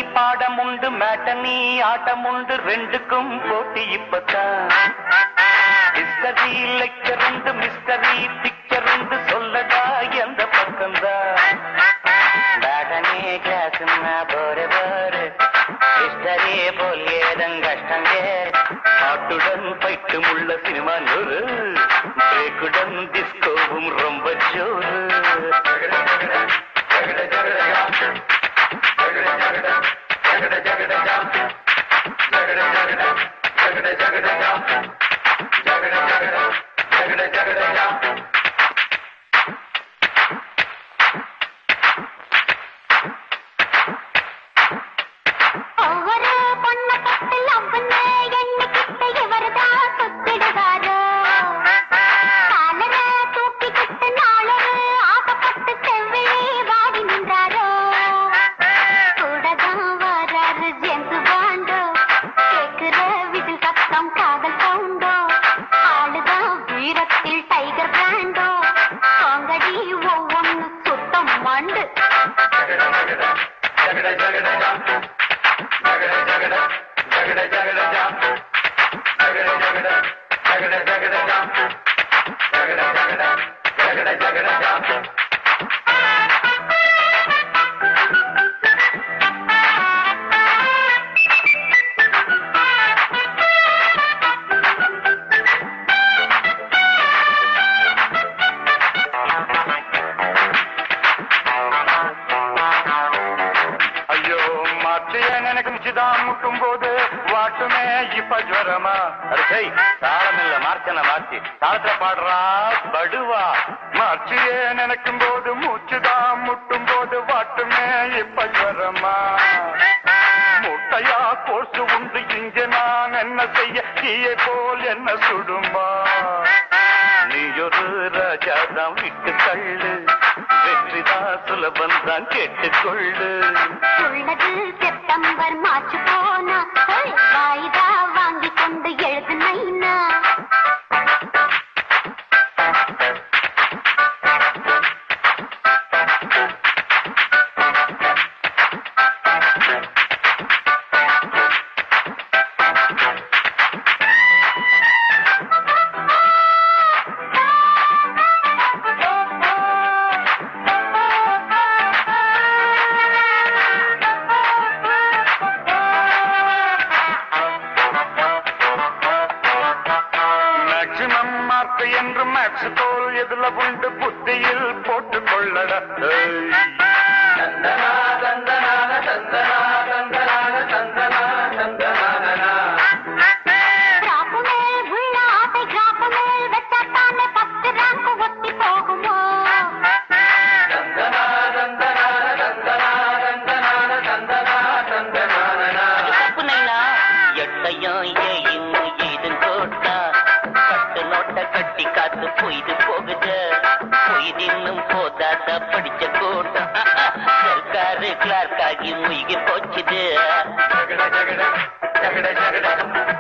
பாடம் உண்டு மேட்டனி ஆட்டம் உண்டு ரெண்டுக்கும் போட்டி இப்பத்தான் ஹிஸ்டரி லெக்சர் உண்டு மிஸ்டரி பிக்சர் உண்டு சொல்லடா எந்த பக்கம்தான் மேட்டனி கிளாஸ்னா போரு போரு ஹிஸ்டரி போல் ஏதம் கஷ்டம் பாட்டுடன் பைட்டும் உள்ள சினிமா நூறு பிரேக்குடன் டிஸ்கோவும் ரொம்ப ஜோரு ஒவ்வொரு பொண்ண தொட்டு லவ்வுன்னு எண்ணிக்கிட்டு இவர்தான் சுத்திடுவாரு. காலரை தூக்கிக்கிட்டு நாளொரு ஆசைப்பட்டு செவ்விழி வாடி நின்றாரோ. கூடதான் வராரு ஜேம்ஸ் பாண்டோ. கேக்குற விசில் சத்தம் காதல் சவுண்டோ. ஆளுதான் வீரத்தில் டைகர் பிராண்டோ. வாங்கடி ஒவ்வொன்னு சுத்தம் மண்டு ஐயோ மாற்றிய நினைக்கும் சிதாம் முட்டும் போது வாட்டுமே இப்ப ஜுவரமா அரிசை தாளம் இல்ல மார்ச்சன மாற்றி தாளத்துல பாடுறா படுவா மாற்றியே நினைக்கும் போது மூச்சுதான் முட்டும் போது வாட்டுமே இப்ப ஜுவரமா முட்டையா கோர்ஸ் உண்டு இங்க நான் என்ன செய்ய தீயை போல் என்ன சுடுமா நீ ஒரு ராஜாதான் விட்டு தள்ளு வெற்றிதான் சுலபம் தான் கேட்டுக்கொள்ளு உள்ளது செப்டம்பர் மார்ச் போனா ஹோய், வாய்தா வாங்கி கொண்டு எழுது நைனா மேக்சிமம் மார்க் என்று மேக்ஸ் போல் எதுல உண்டு புத்தியில் போட்டுக் கொள்ளட கிராப்பு மேல் உள்ள ஆசை கிராப்பு மேல் வச்சாத்தானே பத்து ரேங்க் ஒத்தி போகுமோ தப்பு நைனா எட்டையும் ஏயும் ஏதும் கோட்டா கட்டு நோட்ட கட்டி காத்து பொய்து போகுது பொய்து இன்னும் போதாத படிச்ச கூட்டம் சர்க்காரு கிளார்க் ஆகி முழுகி போச்சுது ஜகட ஜகட ஜகட ஜகட